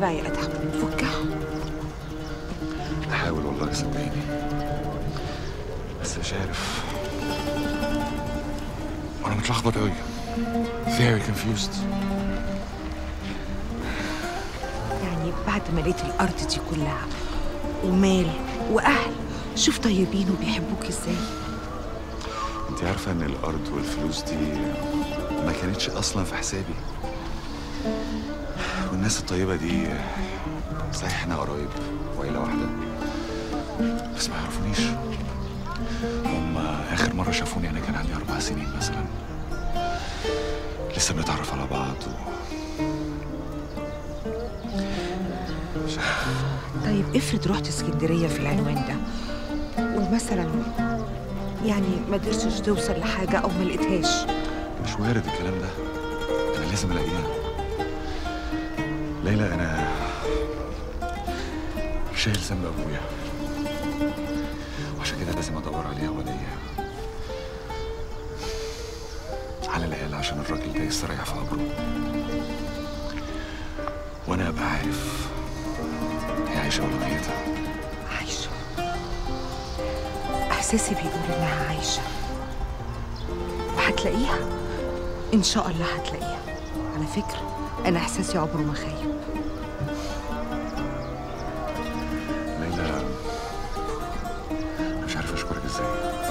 بقى يا ادهم فكها بحاول والله صدقيني بس مش عارف انا متلخبط قوي very confused يعني بعد ما لقيت الارض دي كلها ومال واهل شوف طيبين وبيحبوك ازاي انت عارفه ان الارض والفلوس دي ما كانتش اصلا في حسابي والناس الطيبه دي صحيح احنا قرايب وعيله واحده بس ما يعرفونيش هم اخر مره شافوني انا كان عندي اربع سنين مثلا لسه بنتعرف على بعض و... مش عارف طيب افرض رحت اسكندريه في العنوان ده ومثلا يعني ما قدرتش توصل لحاجه او ما لقيتهاش مش وارد الكلام ده انا لازم الاقيها ليلى انا شايل ذنب ابويا وعشان كده لازم ادور عليها والاقيها على الاقل عشان الراجل ده يستريح في قبره وانا ابقى عارف هي عايشه ولا ميته عايشه احساسي بيقول انها عايشه وهتلاقيها ان شاء الله هتلاقيها على فكره انا احساسي عمره ما خايب ليلى مش عارف اشكرك ازاي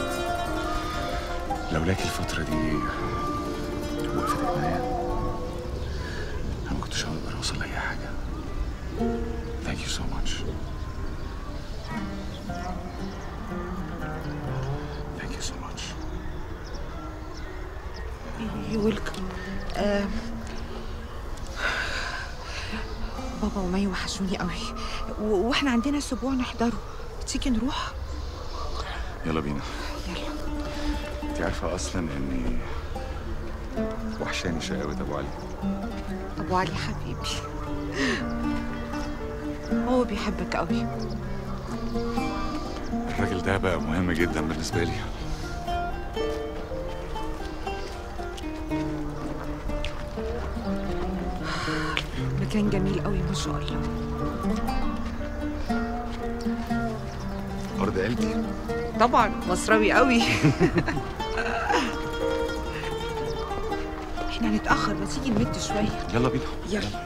لولاك الفترة دي وقفتك معايا انا ما كنتش هقدر اوصل لاي حاجة Thank you so much Thank you so much يو ويلكم بابا ومي وحشوني قوي و- واحنا عندنا اسبوع نحضره تيجي نروح يلا بينا يلا انت عارفة اصلا اني وحشاني شقاوة ابو علي ابو علي حبيبي هو بيحبك قوي الراجل ده بقى مهم جدا بالنسبة لي مكان جميل قوي ما شاء الله أرض عيلتي طبعا مصراوي قوي احنا هنتاخر ما تيجي نمد شويه يلا بينا يلا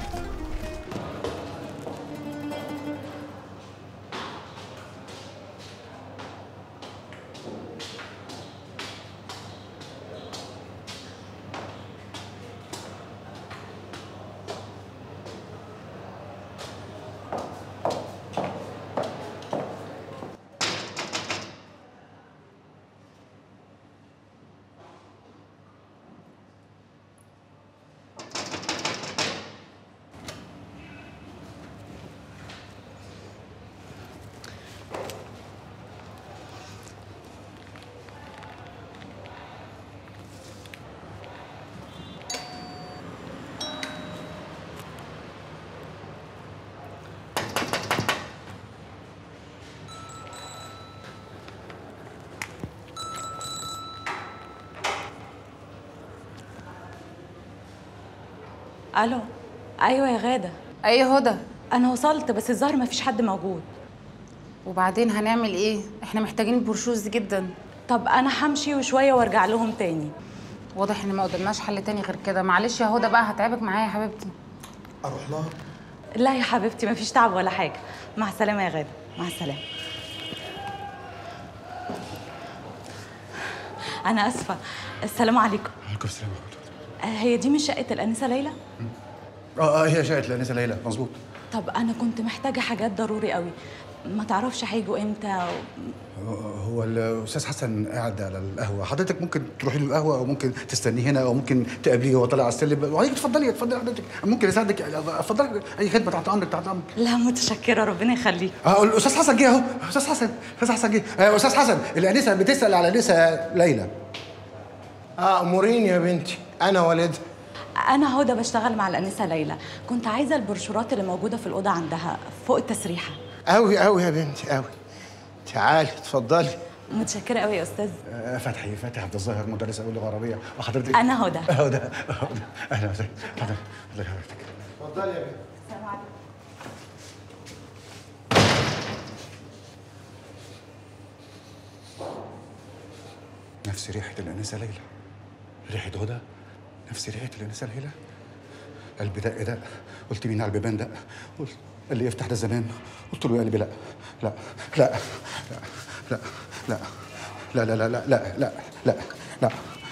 الو ايوه يا غاده اي هدى انا وصلت بس الظاهر ما فيش حد موجود وبعدين هنعمل ايه احنا محتاجين البروشوز جدا طب انا همشي وشويه وارجع لهم تاني واضح ان ما قدامناش حل تاني غير كده معلش يا هدى بقى هتعبك معايا يا حبيبتي اروح لها لا يا حبيبتي ما فيش تعب ولا حاجه مع السلامه يا غاده مع السلامه انا اسفه السلام عليكم عليكم السلام آه، هي دي مش شقه الانسه ليلى اه اه هي شقه الانسه ليلى مظبوط طب انا كنت محتاجه حاجات ضروري قوي ما تعرفش هيجوا امتى هو- هو الاستاذ حسن قاعد على القهوه حضرتك ممكن تروحي له القهوه او ممكن تستنيه هنا او ممكن تقابليه وهو طالع على السلم وعليك اتفضلي اتفضلي حضرتك ممكن اساعدك اتفضلي اي خدمه تحت امرك تحت امرك لا متشكره ربنا يخليك اه الاستاذ حسن جه اهو استاذ حسن استاذ حسن جه آه، استاذ حسن الانسه بتسال على الانسه ليلى اه اموريني يا بنتي انا والدها انا هدى بشتغل مع الانسه ليلى كنت عايزه البروشورات اللي موجوده في الاوضه عندها فوق التسريحه قوي قوي يا بنتي قوي تعالي اتفضلي متشكره قوي يا استاذ آه، فتحي فتحي عبد الظاهر مدرس اول لغه عربيه وحضرتك انا هدى هدى هدى اهلا وسهلا حضرتك الله يحفظك اتفضلي يا بنتي نفس ريحه الانسه ليلى ريحه هدى نفس ريحه الانسه ليلى قلبي دق دق قلت مين على البيبان دق قلت قال لي افتح ده زمان قلت له يا قلبي لا لا لا لا لا لا لا لا لا لا لا لا لا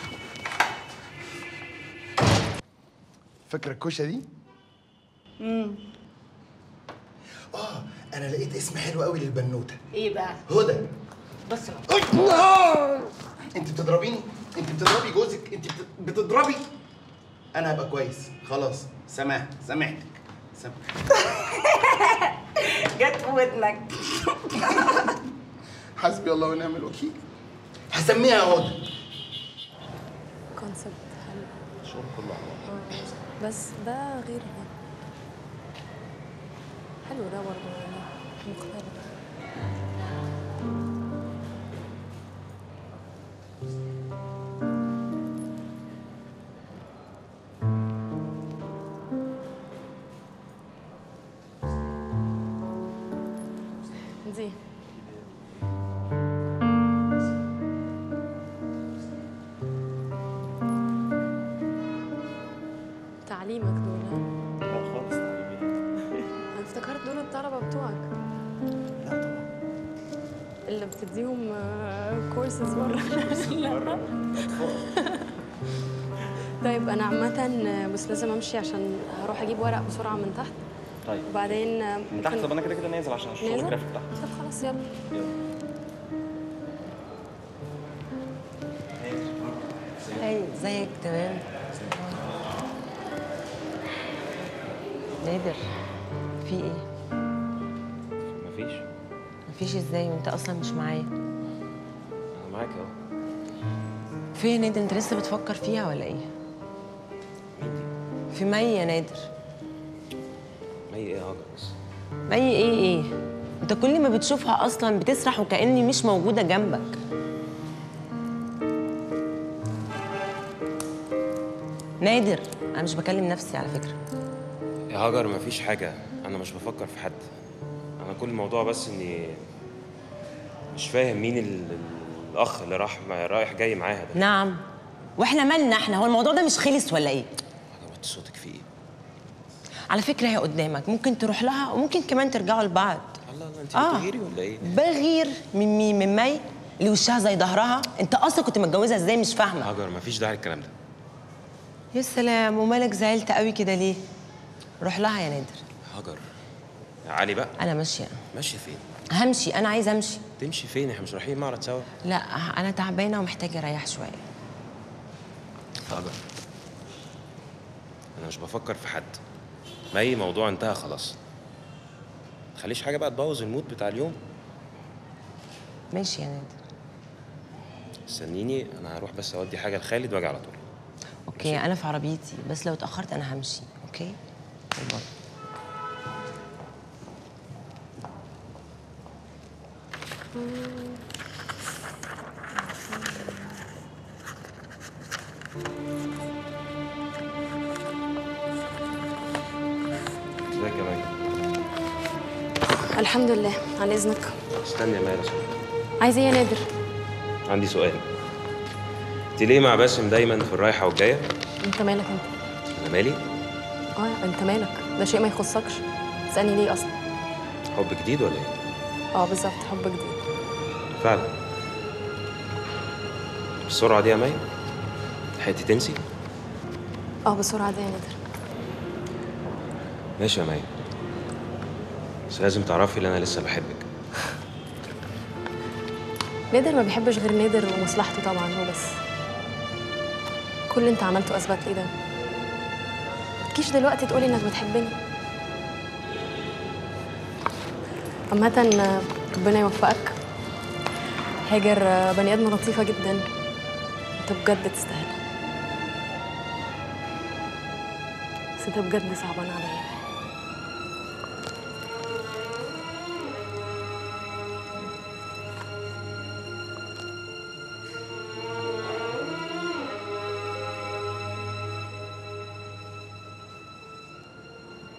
فاكره الكوشه دي؟ امم اه انا لقيت اسم حلو قوي للبنوته ايه بقى؟ هدى بص أي! آه! انت بتضربيني انت بتضربي جوزك انت بت- بتضربي انا هبقى كويس خلاص سامح سامحتك سامح جت في ودنك حسبي الله ونعم الوكيل هسميها هدى كونسبت حلو الشغل كله بس ده غير ده حلو ده برضه يعني مختلف دي تعليمك دول ها؟ لا خالص تعليمي انا افتكرت دول الطلبه بتوعك لا طبعا اللي بتديهم كورسز بره لا طيب انا عامه بس لازم امشي عشان هروح اجيب ورق بسرعه من تحت طيب وبعدين من تحت طب انا كده كده نازل عشان الشغل نازل؟ الجرافيك تحت طب خلاص يلا هاي ازيك تمام نادر في ايه مفيش مفيش ازاي وانت اصلا مش معايا انا معاك اهو فين نادر انت لسه بتفكر فيها ولا ايه مين دي؟ في مي يا نادر مي ايه يا هاجر بس مي ايه ايه انت كل ما بتشوفها اصلا بتسرح وكاني مش موجوده جنبك نادر انا مش بكلم نفسي على فكره يا هاجر مفيش حاجة أنا مش بفكر في حد أنا كل الموضوع بس إني مش فاهم مين ال... الأخ اللي راح رايح جاي معاها ده نعم واحنا مالنا احنا هو الموضوع ده مش خلص ولا ايه هاجر وطي صوتك في إيه؟ على فكره هي قدامك ممكن تروح لها وممكن كمان ترجعوا لبعض الله الله أنت آه. بتغيري ولا إيه؟ بغير من مين من مي اللي وشها زي ظهرها انت اصلا كنت متجوزها ازاي مش فاهمه هاجر مفيش داعي الكلام ده يا سلام ومالك زعلت قوي كده ليه روح لها يا نادر هاجر يا علي بقى انا ماشيه ماشية فين؟ همشي انا عايزه امشي تمشي فين؟ إحنا مش رايحين معرض سوا لا انا تعبانه ومحتاجه اريح شويه هاجر أنا مش بفكر في حد مي موضوع انتهى خلاص تخليش حاجة بقى تبوظ المود بتاع اليوم ماشي يا نادر استنيني أنا هروح بس أودي حاجة لخالد وأجي على طول اوكي انا في عربيتي بس لو اتاخرت انا همشي اوكي باي باي ازيك يا مي؟ الحمد لله عن اذنك استني يا مي لو سمحت. عايز ايه يا نادر عندي سؤال انت ليه مع باسم دايما في الرايحه والجايه انت مالك انت انا مالي اه انت مالك ده شيء ما يخصكش تسالني ليه اصلا حب جديد ولا ايه اه بالظبط حب جديد فعلا بالسرعه دي يا مي لحقتي تنسي اه بسرعه دي يا نادر ماشي يا مي بس لازم تعرفي ان انا لسه بحبك نادر ما بيحبش غير نادر ومصلحته طبعا هو بس كل اللي انت عملته اثبت لي ده ما تجيش دلوقتي تقولي انك بتحبني عامة ربنا يوفقك هاجر بني ادمة لطيفة جدا انت بجد تستاهلها بس انت بجد صعبان عليا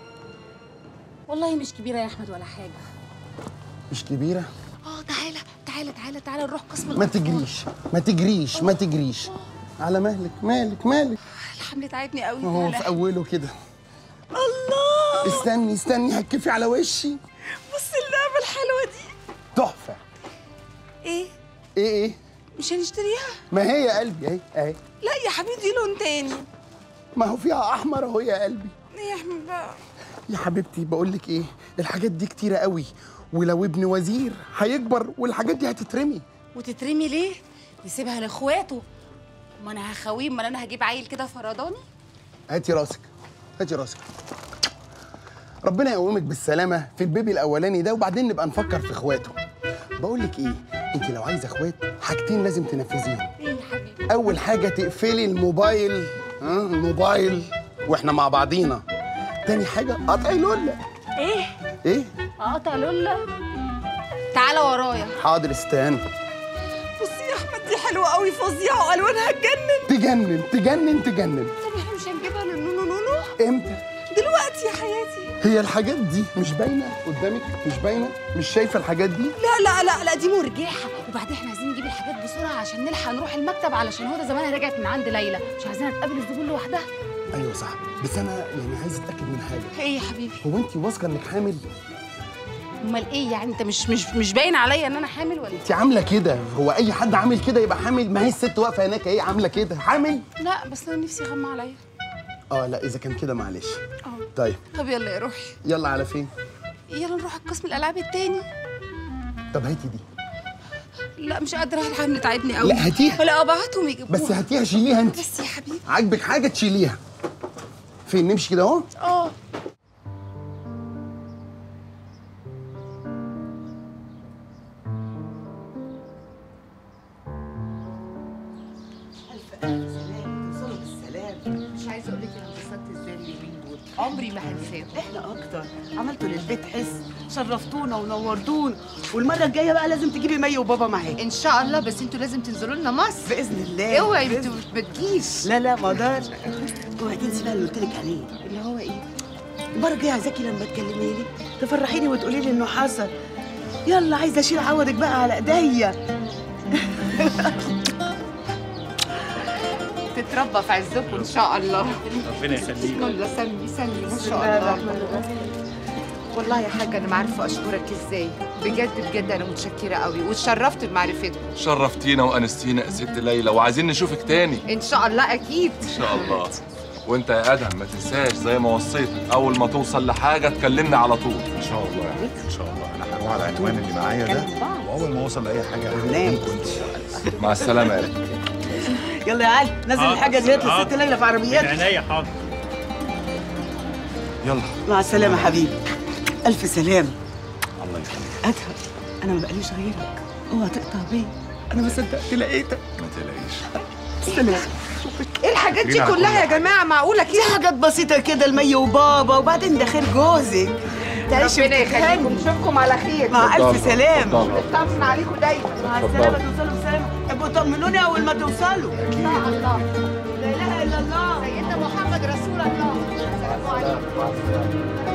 والله مش كبيره يا احمد ولا حاجه مش كبيره اه تعالى تعالى تعالى تعالى تعالى نروح قسم ما الأطفال. تجريش ما تجريش ما تجريش على مهلك مالك مالك الحمل تعبني قوي هو تعالى. في اوله كده الله استني استني هتكفي على وشي بص اللعبه الحلوه دي تحفه ايه ايه ايه مش هنشتريها ما هي يا قلبي اهي اهي لا يا حبيبي لون تاني ما هو فيها احمر اهو يا قلبي ايه يا احمد بقى يا حبيبتي بقول لك ايه الحاجات دي كتيره قوي ولو ابن وزير هيكبر والحاجات دي هتترمي وتترمي ليه نسيبها لاخواته ما انا هخويه ما انا هجيب عيل كده فرداني هاتي راسك هاتي راسك ربنا يقومك بالسلامه في البيبي الاولاني ده وبعدين نبقى نفكر في اخواته بقول لك ايه انت لو عايزه اخوات حاجتين لازم تنفذيهم ايه يا حبيبي اول حاجه تقفلي الموبايل ها الموبايل واحنا مع بعضينا تاني حاجه قطعي لولا ايه ايه اقطع لولا تعالى ورايا حاضر استنى بصي يا احمد دي حلوه قوي فظيعه والوانها تجنن تجنن تجنن تجنن طب احنا مش هنجيبها للنونو نونو امتى دلوقتي يا حياتي هي الحاجات دي مش باينه قدامك مش باينه مش شايفه الحاجات دي لا لا لا لا دي مرجحه وبعدين احنا عايزين نجيب الحاجات بسرعه عشان نلحق نروح المكتب علشان هدى زمانها رجعت من عند ليلى مش عايزينها تقابل الزبون لوحدها ايوه صح بس انا يعني عايز اتاكد من حاجه ايه يا حبيبي هو انت واثقه انك حامل امال ايه يعني انت مش مش مش باين عليا ان انا حامل ولا انت عامله كده هو اي حد عامل كده يبقى حامل ما هي الست واقفه هناك اهي عامله كده حامل لا بس انا نفسي غمى عليا اه لا اذا كان كده معلش اه طيب طب يلا يا روحي يلا على فين يلا نروح قسم الالعاب التاني طب هاتي دي لا مش قادره الحمل تعبني قوي لا، هاتيها. لا ابعتهم يجيبوها بس هاتيها شيليها انت بس يا حبيبي عاجبك حاجه تشيليها فين نمشي كده اهو اه مش عايزه اقول لك انا انبسطت ازاي اليومين دول عمري ما هنساهم احنا اكتر عملتوا للبيت حس شرفتونا ونورتونا والمره الجايه بقى لازم تجيبي مي وبابا معاك ان شاء الله بس انتوا لازم تنزلوا لنا مصر باذن الله اوعي بإذن- انتوا ما تجيش لا لا ما اقدرش اوعي تنسي بقى اللي قلت لك عليه اللي هو ايه المره الجايه عايزاكي لما تكلميني تفرحيني وتقولي لي انه حصل يلا عايزه اشيل عوضك بقى على ايديا تتربى في عزكم ان شاء الله ربنا يخليك. بسم الله سمي سمي ما بسم شاء الله الله الرحمن الرحيم. والله يا حاجه انا ما عارفه اشكرك ازاي بجد بجد انا متشكره قوي واتشرفت بمعرفتكم شرفتينا وانستينا يا ست ليلى وعايزين نشوفك تاني ان شاء الله اكيد ان شاء الله وانت يا ادهم ما تنساش زي ما وصيتك اول ما توصل لحاجه تكلمني على طول ان شاء الله يا حبيبي ان شاء الله انا هروح على العنوان اللي معايا ده واول ما اوصل لاي حاجه هكلمكم انت مع السلامه يا ريت يلا يا علي نزل حاضر، الحاجه ديت حاضر. للست ليلى في عربيتك من عينيا حاضر يلا مع السلامه حبيبي الف سلامه الله يخليك ادهم انا ما بقاليش غيرك اوعى تقطع بيا انا ما صدقت لقيتك ما تقلقيش سلام ايه الحاجات دي جرينا على كلها يا كل جماعه معقوله كده دي حاجات بسيطه كده المي وبابا وبعدين ده خير جوزك تعيشي ربنا يخليكم وتتهني. نشوفكم على خير مع الف سلامه نطمن عليكم دايما مع السلامه توصلوا بسلامه ابقوا طمنوني اول ما توصلوا ان شاء الله لا اله الا الله سيدنا محمد رسول الله السلام عليكم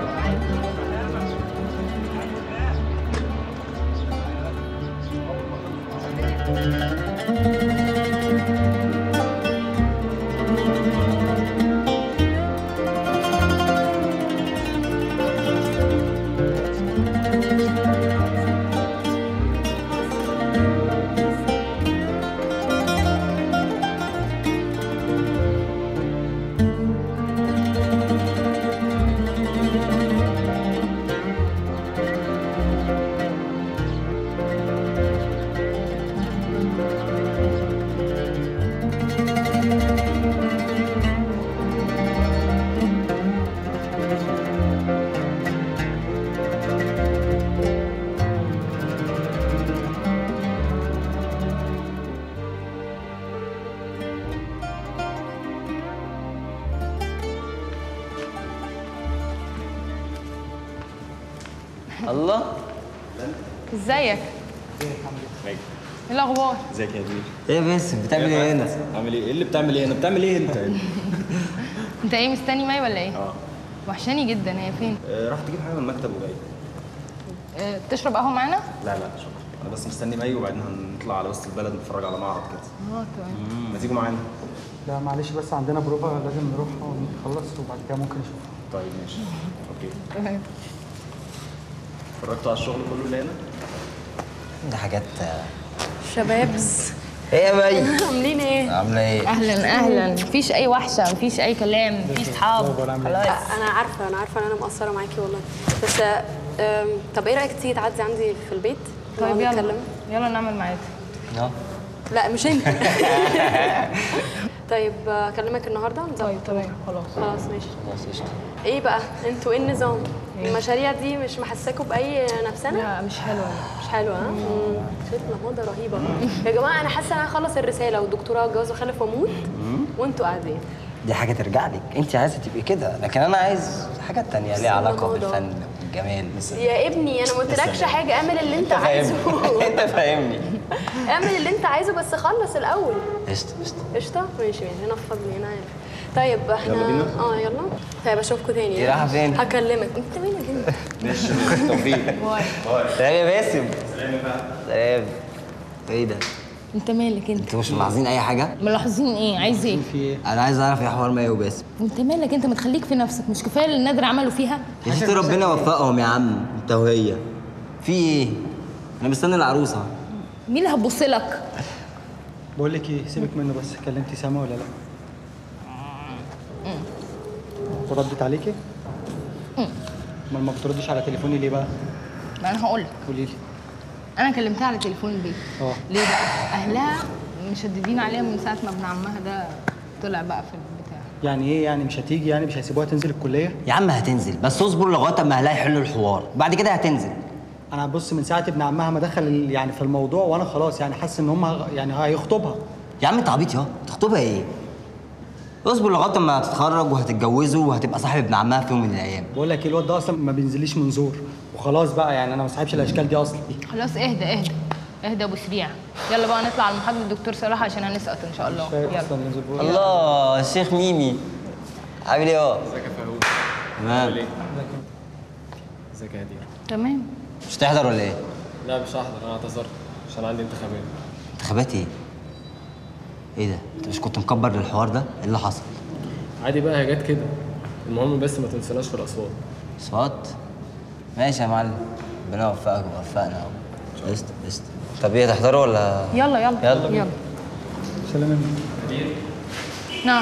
الله ازيك؟ ايه الاخبار؟ ازيك يا كبير ايه بس بتعمل ايه هنا؟ بتعمل ايه؟ ايه اللي بتعمل ايه هنا؟ بتعمل ايه انت؟ انت ايه مستني مي ولا ايه؟ اه وحشاني جدا هي فين؟ آه، راح تجيب حاجه من المكتب وجاي اه تشرب قهوه معانا؟ لا لا شكرا انا بس مستني مي وبعدين هنطلع على وسط البلد نتفرج على معرض كده اه تمام ما تيجوا معانا لا معلش بس عندنا بروفا لازم نروح ونخلص وبعد كده ممكن نشوفها طيب ماشي اوكي تمام اتفرجتوا على الشغل كله اللي هنا ده حاجات شبابز ايه يا مي عاملين ايه؟ عامله ايه اهلا اهلا مفيش اي وحشه مفيش اي كلام مفيش صحاب خلاص انا عارفه انا عارفه ان انا مقصره معاكي والله بس أم، طب ايه رايك تيجي تعدي عندي في البيت طيب نقعد يلا نتكلم؟ يلا نعمل معاك لا مش انت طيب اكلمك النهارده طيب تمام خلاص خلاص ماشي خلاص قشطه ايه بقى انتوا ايه النظام المشاريع دي مش محساكوا باي نفسنا لا مش حلوه مش حلوه ها مم. شكلها موضه رهيبه يا جماعه انا حاسه ان انا هخلص الرساله والدكتوراه واتجوز واخلف واموت وانتوا قاعدين دي حاجه ترجع لك انت عايزه تبقي كده لكن انا عايز حاجات تانية ليها علاقه الموضوع. بالفن والجمال يا ابني انا ما قلتلكش تسلم. حاجه اعمل اللي انت انت عايزه فاهمني انت فاهمني اعمل اللي انت عايزه بس خلص الاول قشطه قشطه قشطه ماشي ماشي نفض لي انا عارف طيب احنا يلا بينا؟ اه يلا طيب اشوفكم تاني دي رايحة فين؟ هكلمك انت مين انت ماشي توفيق باي سلام يا باسم سلام ايه ده انت مالك انت انتوا مش ملاحظين اي حاجه ملاحظين ايه عايز ايه انا عايز اعرف ايه حوار مي وباسم انت مالك انت متخليك في نفسك مش كفايه اللي النادر عملوا فيها يا ستي ربنا يوفقهم يا عم انت وهي في ايه انا مستني العروسه مين اللي هتبص لك بقول لك ايه سيبك منه بس كلمتي سما ولا لا؟ وردت عليكي؟ مم. امال ما بتردش على تليفوني ليه بقى؟ ما انا هقول لك قولي لي انا كلمتها على تليفون البيت اه ليه بقى اهلها مشددين عليها من ساعه ما ابن عمها ده طلع بقى في البتاع يعني ايه يعني مش هتيجي يعني مش هيسيبوها تنزل الكليه؟ يا عم هتنزل بس اصبر لغايه اما اهلها يحلوا الحوار بعد كده هتنزل انا بص من ساعه ابن عمها ما دخل ال- يعني في الموضوع وانا خلاص يعني حاسس ان هم هغ- يعني هيخطبها يا عم انت عبيط يا تخطبها ايه اصبر لغايه اما هتتخرج وهتتجوزوا وهتبقى صاحب ابن عمها في يوم من الايام بقول لك ايه الواد ده اصلا ما بينزليش من زور وخلاص بقى يعني انا ما صاحبش الاشكال دي اصلا خلاص اهدى اهدى اهدى ابو سريع يلا بقى نطلع على محاضره الدكتور صلاح عشان هنسقط ان شاء الله يلا الله الشيخ ميمي عامل ايه اه ازيك يا فاروق تمام ازيك يا هدير تمام مش تحضر ولا ايه لا مش هحضر انا اعتذرت عشان عندي انتخابات انتخابات ايه ايه ده انت مش كنت مكبر للحوار ده ايه اللي حصل عادي بقى هي جت كده المهم بس ما تنسناش في الاصوات صوت ماشي يا معلم ربنا يوفقك ويوفقنا اهو قشطه قشطه طب ايه تحضروا ولا يلا يلا يلا. يلا سلام هدير نعم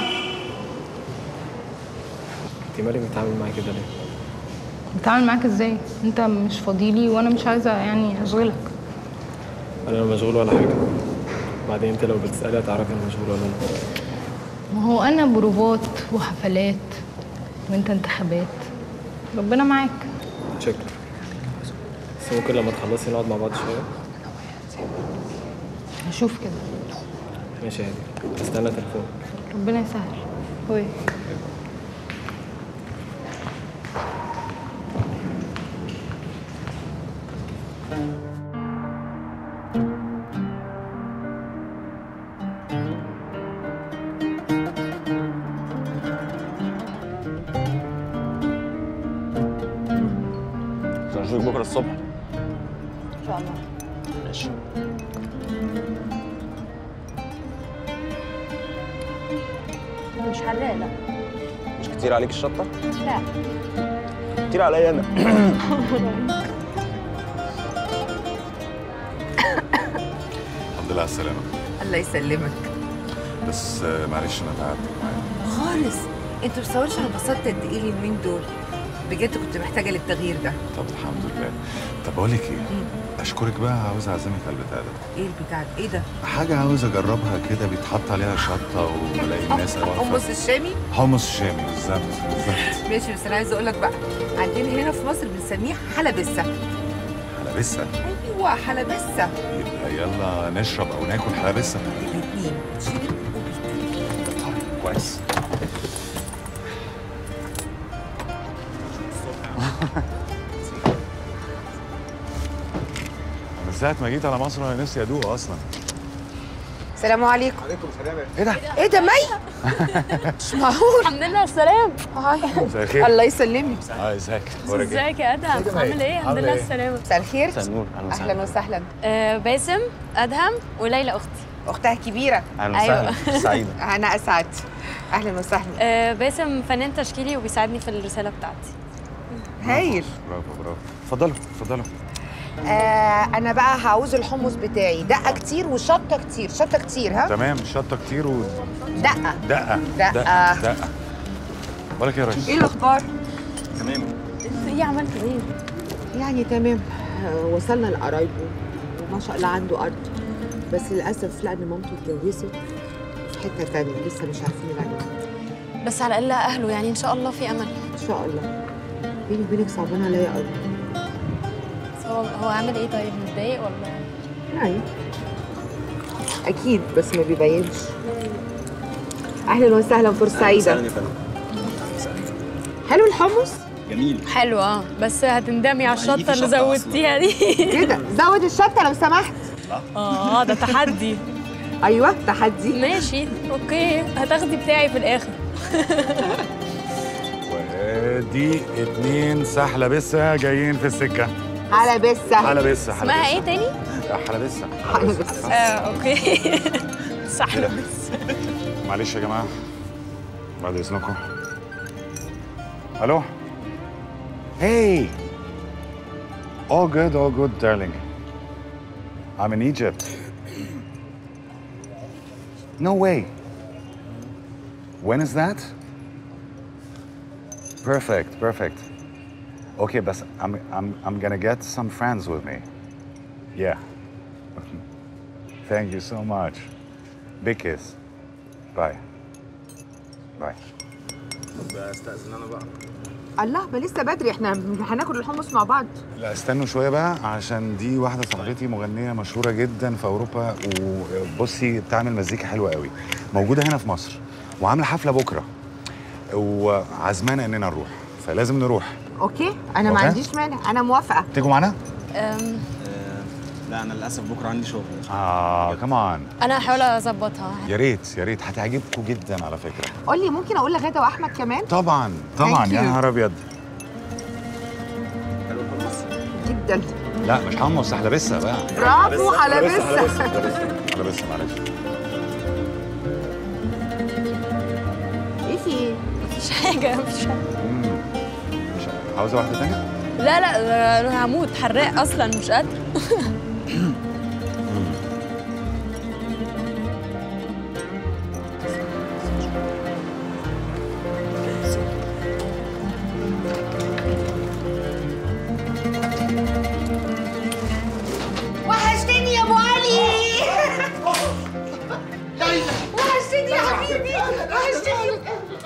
انت مالك بتتعامل معايا كده ليه؟ بتعامل معاك ازاي انت مش فاضيلي وانا مش عايزه يعني اشغلك انا لا مشغول ولا حاجه بعدين انت لو بتسالي هتعرفي انا مشغول ولا لا ما هو انا بروفات وحفلات وانت انتخابات ربنا معاك شكرا بس ممكن لما تخلصي نقعد مع بعض شويه هشوف كده ماشي يا هدير استنى تليفون ربنا يسهل هوي عشان اشوفك بكره الصبح ان شاء الله ماشي مش حراق لا مش كتير عليك الشطه لا كتير عليا انا الحمد لله على السلامة الله يسلمك بس آه، معلش أنا تعبت معايا خالص انت بتصورش انا انبسطت قد ايه اليومين دول بجد كنت محتاجه للتغيير ده طب الحمد لله طب بقول لك إيه أشكرك بقى عاوز أعزمك على البتاع ده ايه البتاع ده؟ ايه ده حاجة عاوز أجربها كده بيتحط عليها شطة وبلاقي الناس واقفة حمص الشامي حمص الشامي بالظبط بالظبط ماشي بس انا عايزه اقول لك بقى عندنا هنا في مصر بنسميه حلبسه حلبسة ايوه حلبسه يبقى يلا نشرب أو ناكل حلبسة الاثنين شرب كويس من ساعة ما جيت على مصر أنا نفسي أدوق أصلا السلام عليكم عليكم السلام ايه ده؟ ايه ده مي مش معقول الحمد لله على السلامة مساء الخير. الله يسلمك اه ازيك اخبارك ايه؟ ازيك يا ادهم عامل ايه الحمد لله على السلامة مساء الخير مساء النور اهلا وسهلا اهلا وسهلا آه باسم ادهم وليلى اختي اختها الكبيره اهلا أيوة. وسهلا سعيد انا اسعد اهلا وسهلا آه باسم فنان تشكيلي وبيساعدني في الرسالة بتاعتي هايل برافو برافو اتفضلوا اتفضلوا آه انا بقى هعوز الحمص بتاعي دقه كتير وشطه كتير شطه كتير ها تمام شطه كتير ودقه دقه دقه دقة. دقه بقولك إيه يا ريس ايه الاخبار تمام ايه عملت ايه يعني تمام آه، وصلنا لقرايبه وما شاء الله عنده ارض بس للاسف لان مامته اتجوزت في حته تانية لسه مش عارفين العنوان بس على الاقل اهله يعني ان شاء الله في امل ان شاء الله بيني وبينك صعبان عليا قوي بس هو هو عامل ايه طيب متضايق ولا يعني اكيد بس ما بيبينش اهلا وسهلا فرصه سعيده حلو الحمص جميل حلو اه بس هتندمي على الشطه اللي زودتيها دي كده زود الشطه لو سمحت اه ده تحدي ايوه تحدي ماشي اوكي هتاخدي بتاعي في الاخر وادي اتنين سحلة بسة جايين في السكة على بسه على بسة على اسمها ايه تاني؟ حلا بسة على بسه اه اوكي سحلة بس معلش يا جماعة بعد إذنكم ألو Hey All good, all good, darling I'm in Egypt No way When is that? Perfect, perfect. Okay, but I'm, I'm, I'm gonna get some friends with me. Yeah. Thank you so much. Big kiss. Bye. Bye. استاذن انا بقى الله ما لسه بدري احنا هناكل الحمص مع بعض لا استنوا شويه بقى عشان دي واحده صاحبتي مغنيه مشهوره جدا في اوروبا وبصي بتعمل مزيكا حلوه قوي موجوده هنا في مصر وعامله حفله بكره وعزمانه اننا نروح فلازم نروح اوكي انا ما أوكي. عنديش مانع انا موافقه تيجوا معانا أم، لا انا للاسف بكره عندي شغل اه كمان انا هحاول اظبطها يا ريت يا ريت هتعجبكم جدا على فكره قول لي ممكن اقول لغاده واحمد كمان طبعا طبعا Thank يا you. نهار ابيض جدا لا مش حمص حلبسه بقى برافو حلبسة. حلبسه حلبسه معلش ايه في ايه مفيش حاجه مفيش حاجه مم. مش عاوزه واحده ثانيه لا لا ده انا هموت حراق اصلا مش قادره وحشتني يا ابو علي وحشتني يا حبيبي وحشتني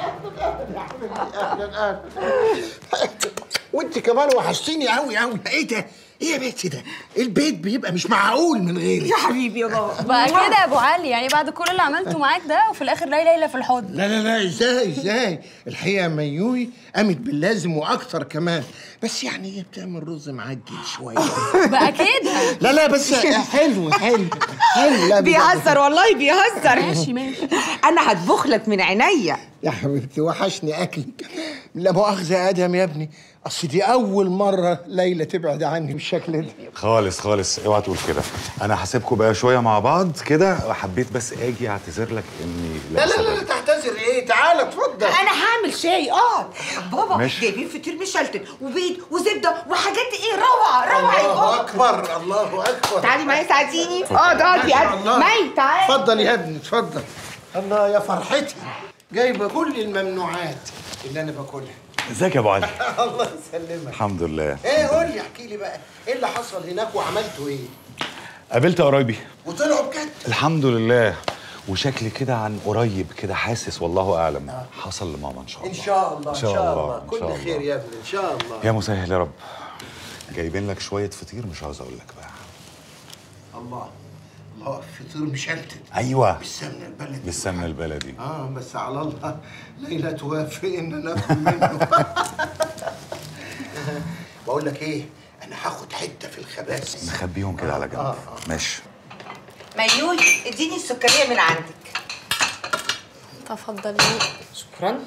وانت كمان وحشتيني قوي قوي ايه ده؟ ايه يا بنتي ده؟ البيت بيبقى مش معقول من غيرك يا حبيبي يا بابا بقى كده يا ابو علي يعني بعد كل اللي عملته معاك ده وفي الاخر لاقي ليلى في الحضن لا لا لا ازاي ازاي؟ الحقيقه ميوي قامت باللازم واكتر كمان بس يعني هي بتعمل رز معجن شويه بقى كده لا لا بس حلو حلو حلو لا بجد. بيهزر والله بيهزر ماشي ماشي انا هطبخ لك من عينيا يا حبيبتي وحشني اكلك لا مؤاخذه يا ادم يا ابني اصل دي اول مره ليلى تبعد عني بالشكل ده خالص خالص اوعى تقول كده انا هسيبكم بقى شويه مع بعض كده حبيت بس اجي اعتذر لك اني لا لا لا, لا تعتذر ايه تعالى اتفضل انا هعمل شاي اه بابا ماشي. جايبين فطير مشلتت وبيض وزبده وحاجات ايه روعه روعه يا الله بابا اكبر الله اكبر تعالي معايا ساعديني اقعد اقعد يا قد مي تعالي اتفضل يا ابني اتفضل الله يا فرحتي جايبه كل الممنوعات اللي انا باكلها ازيك يا ابو علي الله يسلمك الحمد لله ايه قول لي احكي لي بقى ايه اللي حصل هناك وعملتوا ايه قابلت قرايبي وطلعوا بجد الحمد لله وشكلي كده عن قريب كده حاسس والله اعلم حصل لماما ان شاء الله ان شاء الله إن شاء الله، إن كل شاء خير الله. يا ابني ان شاء الله يا مسهل يا رب جايبين لك شويه فطير مش عاوز اقول لك بقى الله الله فطير مشلتت ايوه بالسمنه البلدي بالسمنه البلدي اه بس على الله ليلى توافق ان انا اكل منه بقول لك ايه انا هاخد حته في الخباث نخبيهم كده على جنب آه، ماشي ميوي اديني السكريه من عندك تفضلي شكرا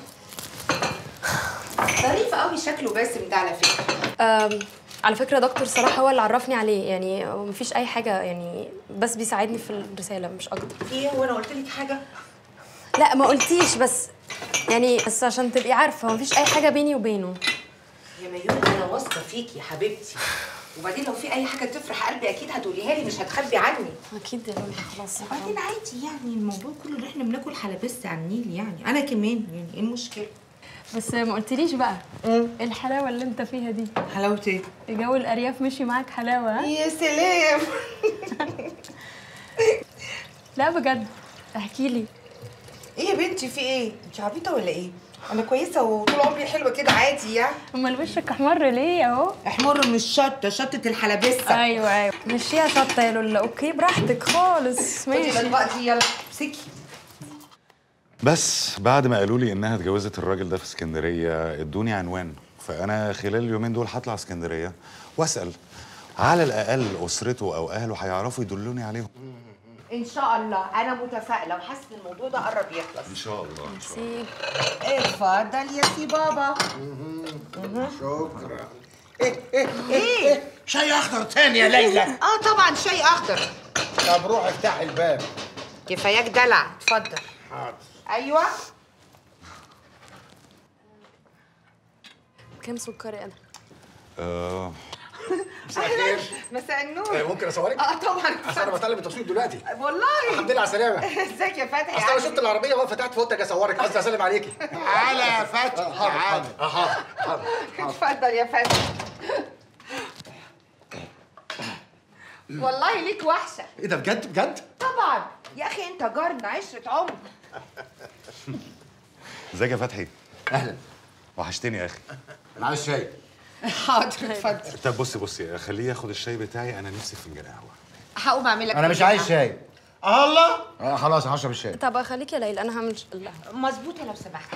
ظريف قوي شكله باسم ده على فكره أم، على فكرة دكتور صراحة هو اللي عرفني عليه يعني هو مفيش أي حاجة يعني بس بيساعدني في الرسالة مش أكتر ايه هو انا قلت لك حاجه لا ما قلتيش بس يعني بس عشان تبقي عارفة هو مفيش أي حاجة بيني وبينه يا ميون انا واثقه فيكي يا حبيبتي وبعدين لو في اي حاجه تفرح قلبي اكيد هتقوليها لي مش هتخبي عني اكيد يا لولو خلاص وبعدين عادي يعني الموضوع كله ان احنا بناكل حلبس على النيل يعني انا كمان يعني ايه المشكله بس ما قلتليش بقى ايه الحلاوة اللي انت فيها دي حلاوة ايه؟ جو الأرياف مشي معاك حلاوة ها؟ يا سلام لا بجد احكي لي ايه يا بنتي في ايه انت عبيطه ولا ايه انا كويسه وطول عمري حلوه كده عادي يعني امال وشك احمر ليه اهو احمر مش شطه شطه الحلبسه ايوه ايوه مشيها شطه يا لولا اوكي براحتك خالص خدي ماشي الاطباق دي يلا امسكي بس بعد ما قالوا لي انها اتجوزت الراجل ده في اسكندريه ادوني عنوان فانا خلال اليومين دول هطلع اسكندريه واسال على الاقل اسرته او اهله هيعرفوا يدلوني عليهم ان شاء الله انا متفائله وحاسه ان الموضوع ده قرب يخلص ان شاء الله ان شاء الله اتفضل يا سي بابا شكرا ايه ايه ايه ايه شاي اخضر تاني يا ليلى اه طبعا شاي اخضر طب روح افتح الباب كفاياك دلع اتفضل حاضر ايوه كام سكر انا آه مساء الخير مساء النور آه، ممكن اصورك؟ اه طبعا اصل انا بتعلم التصوير دلوقتي والله الحمد لله على السلامه ازيك يا فتحي اصل انا شفت العربيه واقفه تحت فقلت اجي اصورك قصدي اسلم عليكي تعالى يا فتحي آه، حاضر تعالى حاضر آه، حاضر حاضر اتفضل يا فتحي والله ليك وحشه ايه ده بجد بجد؟ طبعا يا اخي انت جارنا عشره عمر ازيك يا فتحي اهلا وحشتني يا اخي انا عايز شاي حاضر اتفضل طب بصي بصي خليه ياخد الشاي بتاعي انا نفسي في فنجان قهوه هقوم اعمل لك انا مش فنجان عايز قهوة. شاي الله آه خلاص هشرب الشاي طب خليك يا ليلى انا هعمل لا مظبوطه لو سمحت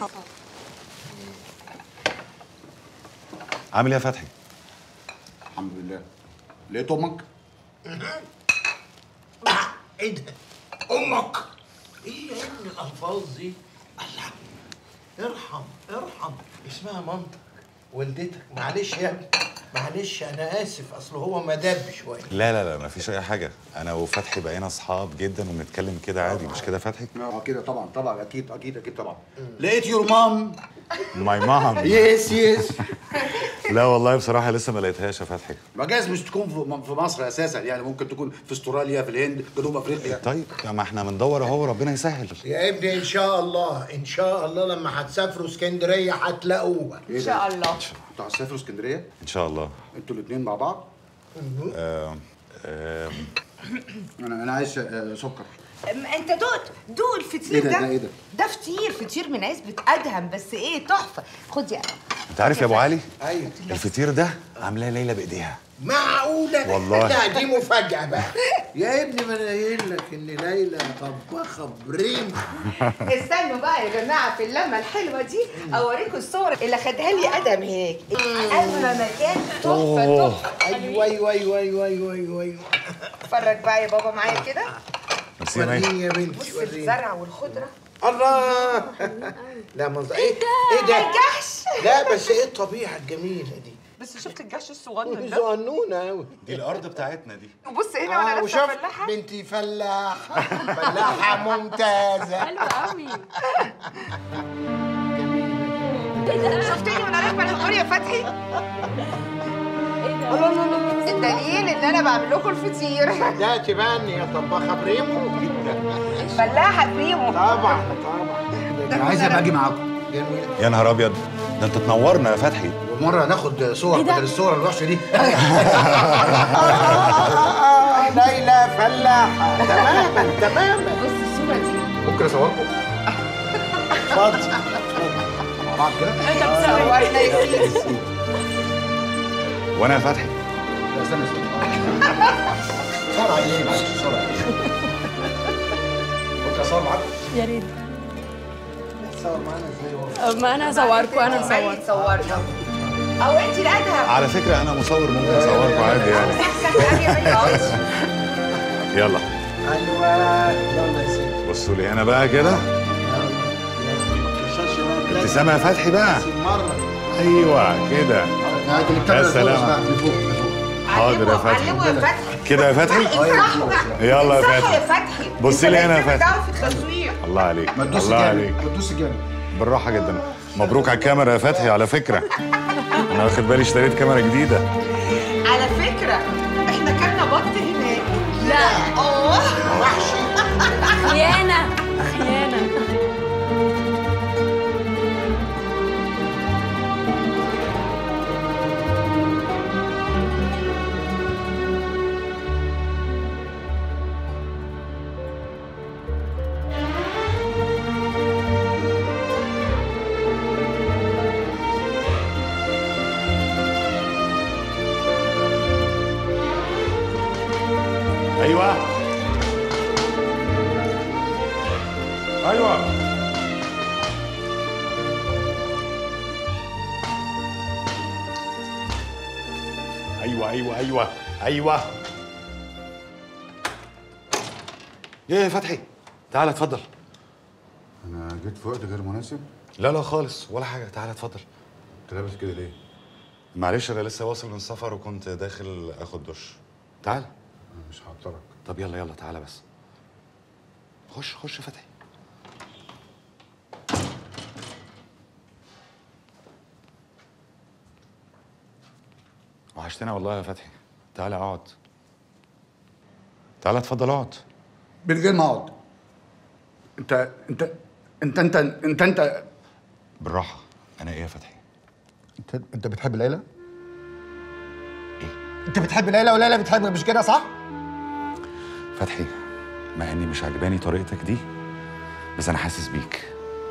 عامل ايه يا فتحي الحمد لله لقيت امك ايه ده امك ايه يا ابني الالفاظ دي الله ارحم ارحم اسمها مامتك والدتك معلش يا ابني معلش انا اسف اصل هو مدب شويه لا لا لا مفيش اي حاجه انا وفتحي بقينا اصحاب جدا وبنتكلم كده عادي مش كده يا فتحي اه كده طبعا طبعا اكيد اكيد اكيد طبعا لقيت يور مام ماي مام يس يس لا والله بصراحه لسه ما لقيتهاش يا فتحي ما جاز مش تكون في- في مصر اساسا يعني ممكن تكون في استراليا في الهند جنوب افريقيا طيب ما احنا بندور اهو ربنا يسهل يا ابني ان شاء الله ان شاء الله لما هتسافروا اسكندريه هتلاقوها إيه ده؟ انتوا هتسافروا اسكندريه ان شاء الله انتوا الاثنين مع بعض آه آه انا انا عايز آه، سكر أم، انت دوق دوق الفطير إيه ده- ده ده إيه ده؟ ده فطير فطير من عزبة ادهم بس ايه تحفه خد يا انت عارف يا ابو علي ايوه الفطير ده عاملاه ليلى بايديها معقوله والله. لا دي مفاجاه بقى يا ابني ما انا قايل لك ان ليلى طباخه بريم استنوا بقى يا جماعه في اللمه الحلوه دي اوريكم الصور اللي خدها لي ادم هناك اما مكان تحفه أوه. تحفه ايوه ايوه ايوه ايوه ايوه ايوه ايوه اتفرج بقى يا بابا معايا كده بس يا وريني مي يا بنتي بص وريني الزرع والخضره الله لا منظر ايه ايه ده الجحش لا بس ايه الطبيعه الجميله دي بس شفت الجحش الصغنن ده صغنونه قوي دي الارض بتاعتنا دي وبص هنا وانا لابسه وشفت فلاحه بنتي فلاحه فلاحه ممتازه حلوة قوي شفتني وانا راكبه الحمار يا فتحي الدليل ان انا بعمل لكم الفطير ده تبان يا طباخه بريمو جدا فلاحه بريمو طبعا طبعا انا عايز ابقى اجي معاكم جميل يا نهار ابيض ده انت تنورنا يا فتحي ومره ناخد صور بدل الصور الوحشه دي ليلى فلاحه تماما تماما بص الصوره دي ممكن اصوركم اتفضل مع بعض كده صورنا يا سيدي وانا يا فتحي لا استنى استنى صور عيني معلش صور عيني ممكن اصور معاكم يا ريت تصور معانا ازاي ما انا هصوركم انا عمال هصور تصورنا او انت الادهم على فكره انا مصور ممكن اصوركم عادي يعني يلا ايوه يلا يا سيدي بصوا لي هنا بقى كده ابتسامه يا فتحي بقى ايوه كده يا سلام حاضر يا فتحي علموا يا فتحي كده يا فتحي افرحوا بقى يلا يا افرحوا يا فتحي فتحي بصي لي هنا يا فتحي بتعرف في التصوير الله عليك ما تدوس الله جامد عليك ما تدوس جامد بالراحه جدا مبروك على الكاميرا يا فتحي على فكره انا واخد بالي اشتريت كاميرا جديده على فكرة احنا كنا بط هناك لا اه وحشي خيانة خيانة ايوه ايوه ايوه ايوه ايوه ايوه ايه يا فتحي تعالى اتفضل انا جيت في وقت غير مناسب لا لا خالص ولا حاجه تعالى اتفضل انت لابس كده ليه؟ معلش انا لسه واصل من السفر وكنت داخل اخد دش تعالى مش هعطلك طب يلا يلا تعالى بس خش خش يا فتحي وحشتنا والله يا فتحي تعالى اقعد تعالى اتفضل اقعد من غير ما اقعد انت انت انت انت انت انت بالراحه انا ايه يا فتحي انت انت بتحب ليلى؟ ايه؟ انت بتحب ليلى وليلى بتحبك مش كده صح؟ فتحي مع اني مش عجباني طريقتك دي بس انا حاسس بيك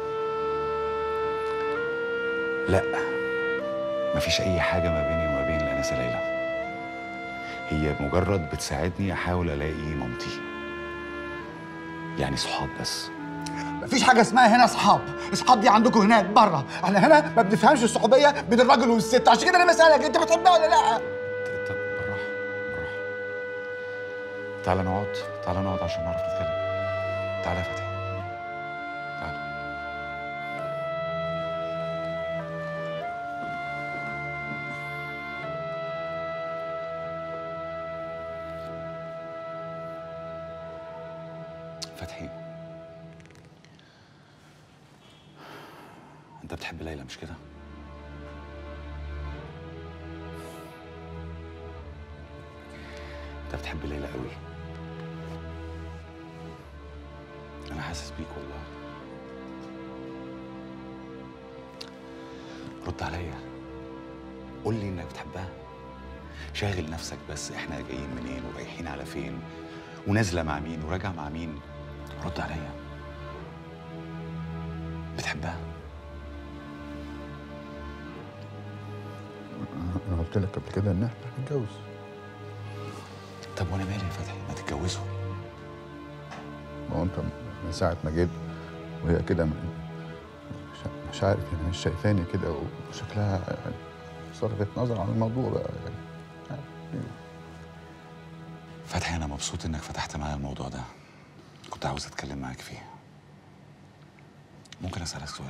لا مفيش اي حاجه ما بيني وما بين الانسه ليلى هي مجرد بتساعدني احاول الاقي مامتي يعني صحاب بس مفيش حاجه اسمها هنا اصحاب اصحاب دي عندكم هناك بره احنا هنا ما بنفهمش الصحوبيه بين الراجل والست عشان كده انا بسالك انت بتحبها ولا لا تعالى نقعد تعالى نقعد عشان نعرف نتكلم تعالى يا فتحي تعالى فتحي انت بتحب ليلى مش كده انت بتحب ليلى قوي انا حاسس بيك والله رد عليا قول لي انك بتحبها شاغل نفسك بس احنا جايين منين ورايحين على فين ونازله مع مين وراجعه مع مين رد عليا بتحبها انا قلت لك قبل كده ان احنا هنتجوز طب وانا مالي يا فتحي ما تتجوزوا ما هو انت من ساعه ما جيت وهي كده م- مش- مش عارف يعني مش شايفاني كده وشكلها يعني صرفت نظر عن الموضوع بقى يعني مش عارف ليه. فتحي انا مبسوط انك فتحت معايا الموضوع ده كنت عاوز اتكلم معاك فيه ممكن اسالك سؤال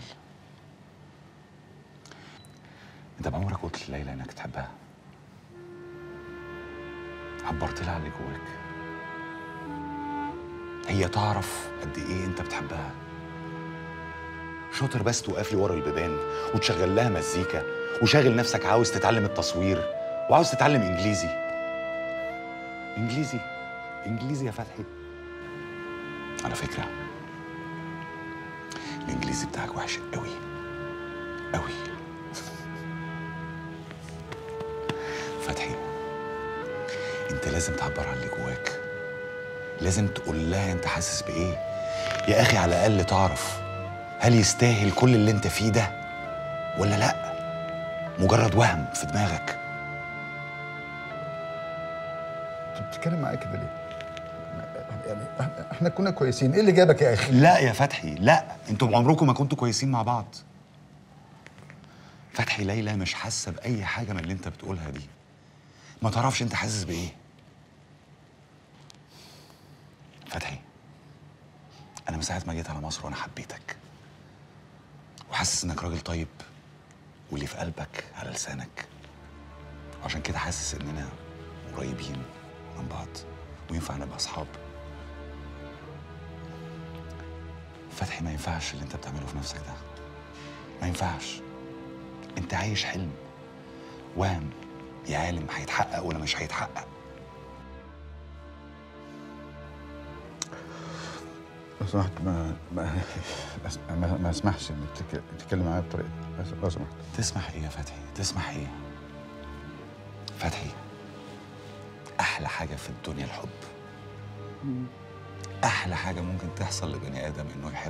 انت بعمرك قلت لليلى انك تحبها عبرت لها عن اللي جواك هي تعرف قد ايه انت بتحبها شاطر بس توقف لي ورا البيبان وتشغل لها مزيكا وشاغل نفسك عاوز تتعلم التصوير وعاوز تتعلم انجليزي انجليزي انجليزي يا فتحي على فكره الانجليزي بتاعك وحش قوي قوي فتحي انت لازم تعبر عن اللي جواك لازم تقول لها انت حاسس بايه يا اخي على الاقل تعرف هل يستاهل كل اللي انت فيه ده ولا لا مجرد وهم في دماغك انت بتتكلم معايا كده ليه؟ يعني إحنا- احنا كنا كويسين ايه اللي جابك يا اخي؟ لا يا فتحي لا انتوا عمركم ما كنتوا كويسين مع بعض فتحي ليلى مش حاسه باي حاجه من اللي انت بتقولها دي ما تعرفش انت حاسس بايه فتحي انا من ساعه ما جيت على مصر وانا حبيتك وحاسس انك راجل طيب واللي في قلبك على لسانك وعشان كده حاسس اننا قريبين من بعض وينفع نبقى اصحاب فتحي ما ينفعش اللي انت بتعمله في نفسك ده ما ينفعش انت عايش حلم وهم يا عالم هيتحقق ولا مش هيتحقق لو سمحت ما ما ما, ما اسمحش انك تك- تتكلم معايا بطريقه دي. لو سمحت تسمح ايه يا فتحي تسمح ايه فتحي احلى حاجه في الدنيا الحب احلى حاجه ممكن تحصل لبني ادم انه يحب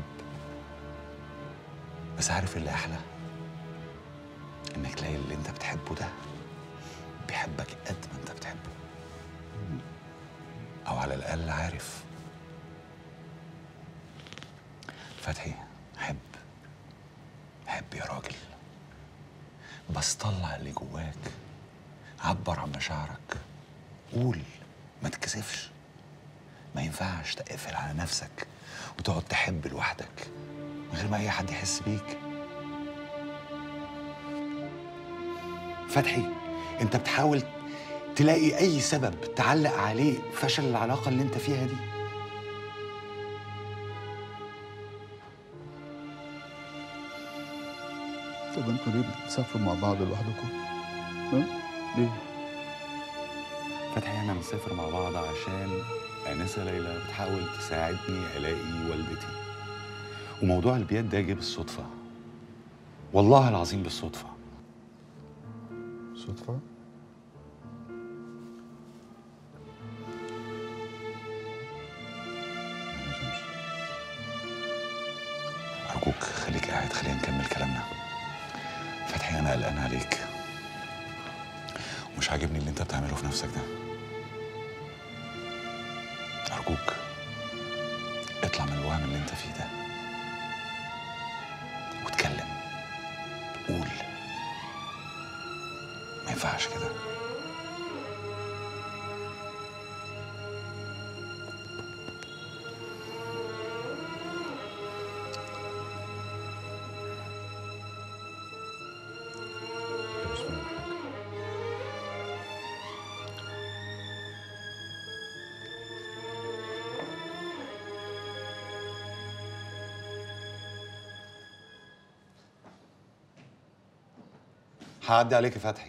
بس عارف اللي احلى انك تلاقي اللي انت بتحبه ده بيحبك قد ما انت بتحبه او على الاقل عارف فتحي حب حب يا راجل بس طلع اللي جواك عبر عن مشاعرك قول ما تكسفش ما ينفعش تقفل على نفسك وتقعد تحب لوحدك من غير ما اي حد يحس بيك فتحي انت بتحاول تلاقي اي سبب تعلق عليه فشل العلاقه اللي انت فيها دي طب انتوا ليه بتسافروا مع بعض لوحدكم؟ ها؟ ليه؟ فتحي احنا بنسافر مع بعض عشان انسه ليلى بتحاول تساعدني الاقي والدتي وموضوع البيات ده جه بالصدفه والله العظيم بالصدفه صدفه؟ ارجوك خليك قاعد خلينا نكمل كلامنا فتحي انا قلقان عليك ومش عاجبني اللي انت بتعمله في نفسك ده ارجوك اطلع من الوهم اللي انت فيه ده واتكلم قول ما ينفعش كده هعدي عليك يا فتحي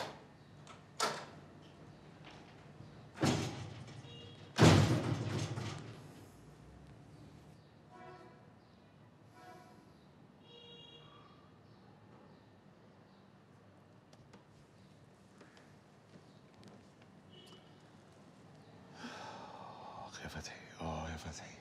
آخ يا فتحي اه يا فتحي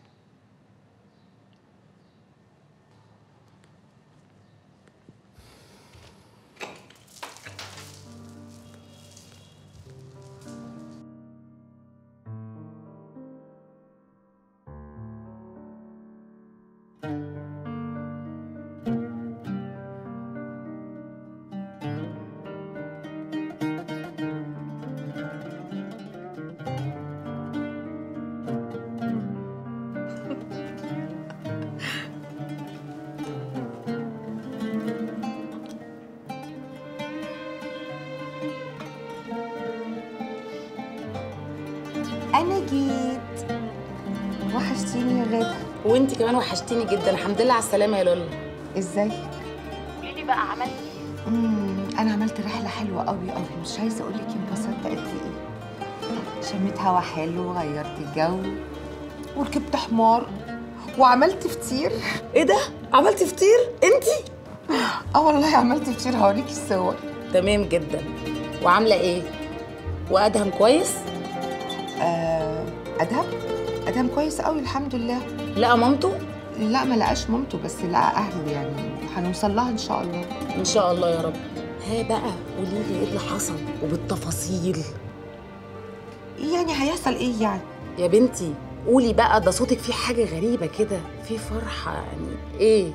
انا جيت وحشتيني يا غاده وانت كمان وحشتيني جدا الحمد لله على السلامه يا لولا ازيك قولي لي بقى عملتي امم انا عملت رحله حلوه قوي قوي مش عايزه اقول لك انبسطت قد ايه شميت هوا حلو وغيرت الجو وركبت حمار وعملت فطير ايه ده عملتي فطير انت اه والله عملت فطير هوريكي الصور تمام جدا وعامله ايه وادهم كويس آه ادهم ادهم كويس قوي الحمد لله لقى مامته لا ما لقاش مامته بس لقى اهله يعني هنوصل لها ان شاء الله ان شاء الله يا رب ها بقى قولي لي ايه اللي حصل وبالتفاصيل يعني هيحصل ايه يعني يا بنتي قولي بقى ده صوتك فيه حاجه غريبه كده في فرحه يعني ايه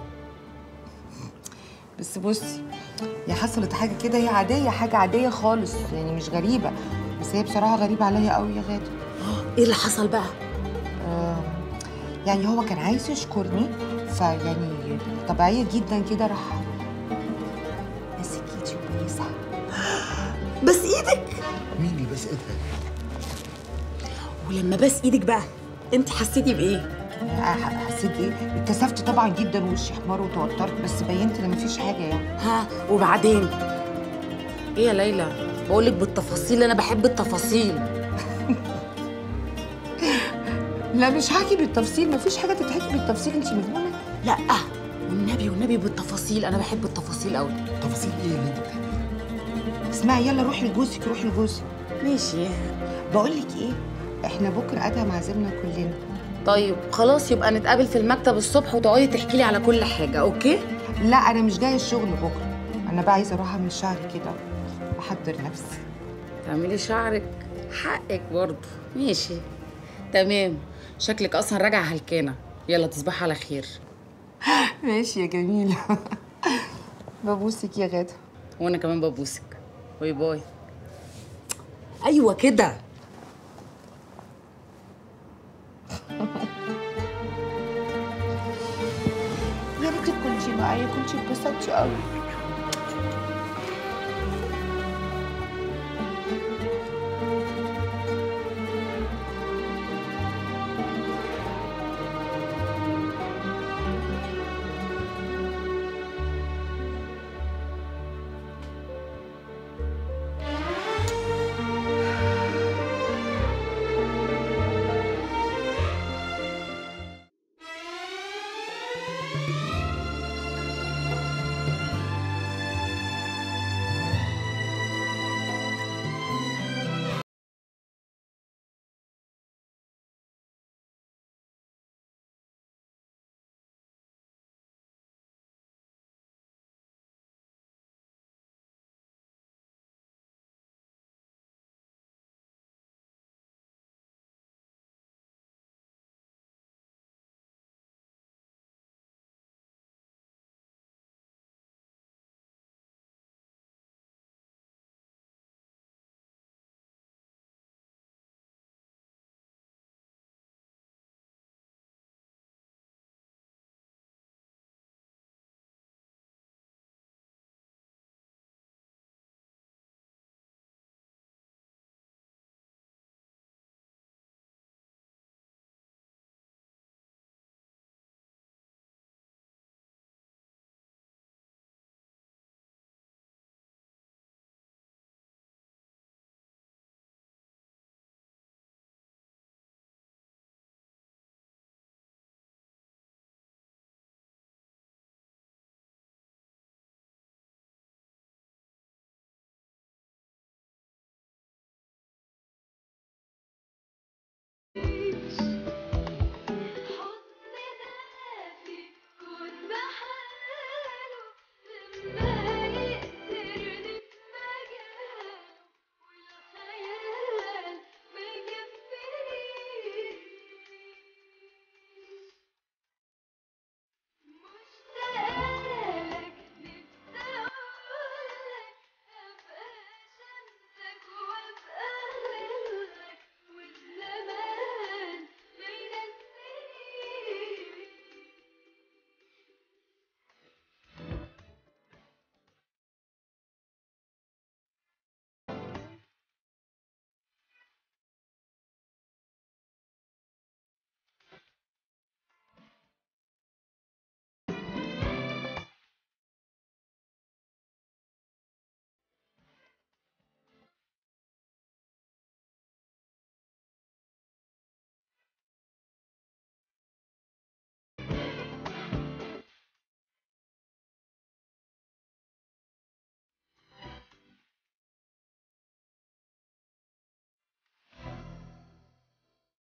بس بصي هي حصلت حاجه كده هي عاديه حاجه عاديه خالص يعني مش غريبه بس هي بصراحه غريبه عليا قوي يا غاده ايه اللي حصل بقى آه يعني هو كان عايز يشكرني فيعني طبيعيه جدا كده راح ماسك ايدي وبيسها بس ايدك مين اللي بس ايدها ولما بس ايدك بقى انت حسيتي بايه ح- حسيت ايه اتكسفت طبعا جدا وشي احمر وتوترت بس بينت ان مفيش حاجه يعني ها وبعدين ايه يا ليلى بقولك بالتفاصيل انا بحب التفاصيل لا مش حكي بالتفصيل مفيش حاجه تتحكي بالتفصيل انت مجنونه لا والنبي والنبي بالتفاصيل انا بحب التفاصيل قوي تفاصيل ايه اللي انت اسمعي يلا روحي لجوزك روحي لجوزك ماشي بقول لك ايه احنا بكره ادهم عازمنا كلنا طيب خلاص يبقى نتقابل في المكتب الصبح وتقعدي تحكي لي على كل حاجه اوكي لا انا مش جايه الشغل بكره انا بقى عايزه اروح اعمل شعري كده واحضر نفسي تعملي شعرك حقك برضه ماشي تمام شكلك اصلا راجعه هلكانه يلا تصبحي على خير ماشي يا جميله ببوسك يا غاده وانا كمان ببوسك باي باي ايوه كده يا ريتك كنتي معايا كنتي اتبسطتي قوي